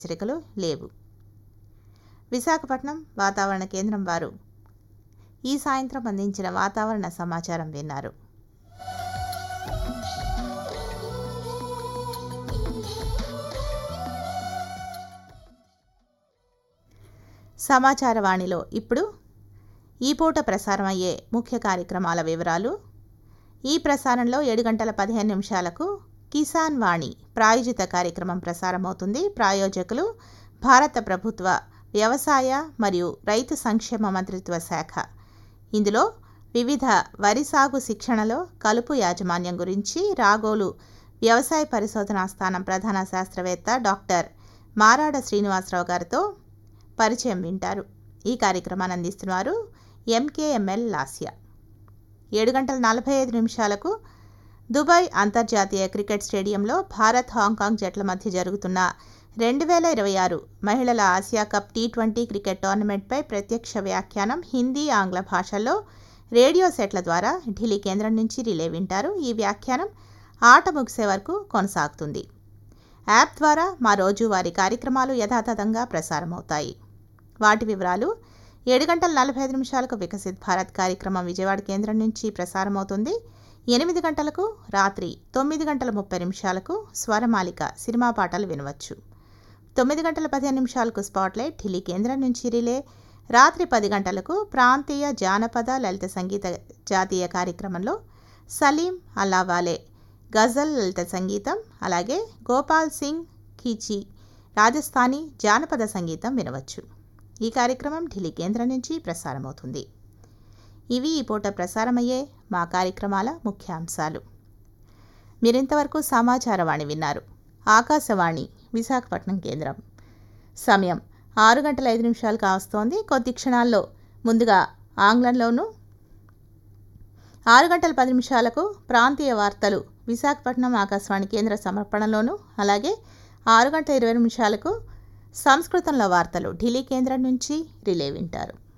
హెచ్చరికలు లేవు విశాఖపట్నం వాతావరణ కేంద్రం వారు ఈ సాయంత్రం అందించిన వాతావరణ సమాచారం విన్నారు సమాచారవాణిలో ఇప్పుడు ఈ పూట ప్రసారమయ్యే ముఖ్య కార్యక్రమాల వివరాలు ఈ ప్రసారంలో ఏడు గంటల పదిహేను నిమిషాలకు కిసాన్ వాణి ప్రాయోజిత కార్యక్రమం ప్రసారమవుతుంది ప్రాయోజకులు భారత ప్రభుత్వ వ్యవసాయ మరియు రైతు సంక్షేమ మంత్రిత్వ శాఖ ఇందులో వివిధ వరి సాగు శిక్షణలో కలుపు యాజమాన్యం గురించి రాగోలు వ్యవసాయ పరిశోధనా స్థానం ప్రధాన శాస్త్రవేత్త డాక్టర్ మారాడ శ్రీనివాసరావు గారితో పరిచయం వింటారు ఈ కార్యక్రమాన్ని అందిస్తున్నారు ఎంకేఎంఎల్ లాస్యా ఏడు గంటల నలభై ఐదు నిమిషాలకు దుబాయ్ అంతర్జాతీయ క్రికెట్ స్టేడియంలో భారత్ హాంకాంగ్ జట్ల మధ్య జరుగుతున్న రెండు వేల ఇరవై ఆరు మహిళల Asia cup T twenty cricket టోర్నమెంట్పై ప్రత్యక్ష వ్యాఖ్యానం హిందీ ఆంగ్ల భాషల్లో రేడియో సెట్ల ద్వారా ఢిల్లీ కేంద్రం నుంచి రిలే వింటారు ఈ వ్యాఖ్యానం ఆట ముగిసే వరకు కొనసాగుతుంది యాప్ ద్వారా మా రోజువారీ కార్యక్రమాలు యథాతథంగా ప్రసారమవుతాయి వాటి వివరాలు ఏడు గంటల నలభై ఐదు నిమిషాలకు వికసిత్ భారత్ కార్యక్రమం విజయవాడ కేంద్రం నుంచి ప్రసారమవుతుంది ఎనిమిది గంటలకు రాత్రి తొమ్మిది గంటల ముప్పై నిమిషాలకు స్వరమాలిక సినిమా పాటలు వినవచ్చు తొమ్మిది గంటల పదిహేను నిమిషాలకు స్పాట్లైట్ ఢిల్లీ కేంద్రం నుంచి రిలే రాత్రి పది గంటలకు ప్రాంతీయ జానపద లలిత సంగీత జాతీయ కార్యక్రమంలో సలీం అల్లావాలే గజల్ లలిత సంగీతం అలాగే గోపాల్ సింగ్ కీచి రాజస్థానీ జానపద సంగీతం వినవచ్చు ఈ కార్యక్రమం ఢిల్లీ కేంద్రం నుంచి ప్రసారమవుతుంది ఇవి ఈ పూట ప్రసారమయ్యే మా కార్యక్రమాల ముఖ్యాంశాలు మీరింతవరకు సమాచారవాణి విన్నారు ఆకాశవాణి విశాఖపట్నం కేంద్రం సమయం ఆరు గంటల ఐదు నిమిషాలు కావస్తోంది కొద్ది క్షణాల్లో ముందుగా ఆంగ్లంలోనూ ఆరు గంటల పది నిమిషాలకు ప్రాంతీయ వార్తలు విశాఖపట్నం ఆకాశవాణి కేంద్ర సమర్పణలోను అలాగే ఆరు గంటల ఇరవై నిమిషాలకు సంస్కృతంలో వార్తలు ఢిల్లీ కేంద్రం నుంచి రిలే వింటారు